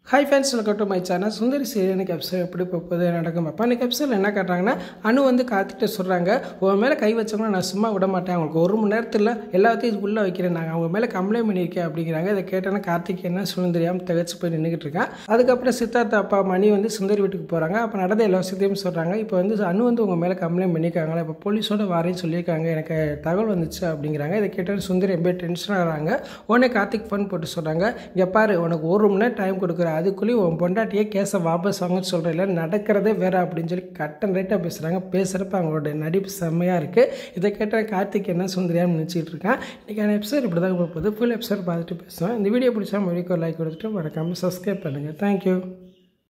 hi fans welcome to my channel Sundari சீரியனுக்கு episode எப்படி போகுது நடக்கும் அப்போ அன்றைக்கி எபிசோட் என்ன காட்டுறாங்கன்னா அனு வந்து காத்துட்டு சொல்கிறாங்க உன் மேலே கை வச்சவங்க நான் சும்மா விட மாட்டேன் அவங்களுக்கு ஒரு மணி நேரத்தில் எல்லாத்தையும் இதுக்குள்ளே வைக்கிறேன் நாங்கள் அவங்க மேலே கம்ப்ளைண்ட் பண்ணியிருக்கேன் அப்படிங்கிறாங்க இதை கேட்டோன்னா கார்த்திக் என்ன சொல்லணும் தெரியாமல் திகச்சு போய் நின்றுக்கிட்டு இருக்கான் அதுக்கப்புறம் சித்தார்த்த அப்பா மணி வந்து சுந்தரி வீட்டுக்கு போகிறாங்க அப்போ நடந்த எல்லா விஷயத்தையும் சொல்கிறாங்க இப்போ வந்து அனு வந்து உங்கள் மேலே கம்ப்ளைண்ட் பண்ணியிருக்காங்களா இப்போ போலீஸோட வரேன்னு சொல்லியிருக்காங்க எனக்கு தகவல் வந்துச்சு அப்படிங்கிறாங்க இதை கேட்டால் சுந்தரி ரொம்ப டென்ஷன் ஆகிறாங்க உடனே கார்த்திக் ஃபோன் போட்டு சொல்கிறாங்க இங்கே பாரு உனக்கு ஒரு மணி நேரம் டைம் கொடுக்குறேன் அதுக்குள்ளேயும் உன் பொண்டாட்டியே கேஸை வாபஸ் வாங்கன்னு சொல்கிறேன் இல்லை நடக்கிறதே வேறு அப்படின்னு சொல்லி கட்டன் ரைட்டாக பேசுகிறாங்க பேசுகிறப்ப அவங்களோட நடிப்பு செம்மையாக இருக்குது இதை கேட்டால் கார்த்திக் என்ன சுந்தரியான்னு நினச்சிட்டு இருக்கான் இன்றைக்கான எபிசோட் இப்படி தான் போகுது ஃபுல் எபிசோட் பார்த்துட்டு பேசுவேன் இந்த வீடியோ பிடிச்சா மொழிக்கு லைக் கொடுத்துட்டு மறக்காமல் சப்ஸ்கிரைப் பண்ணுங்கள் தேங்க்யூ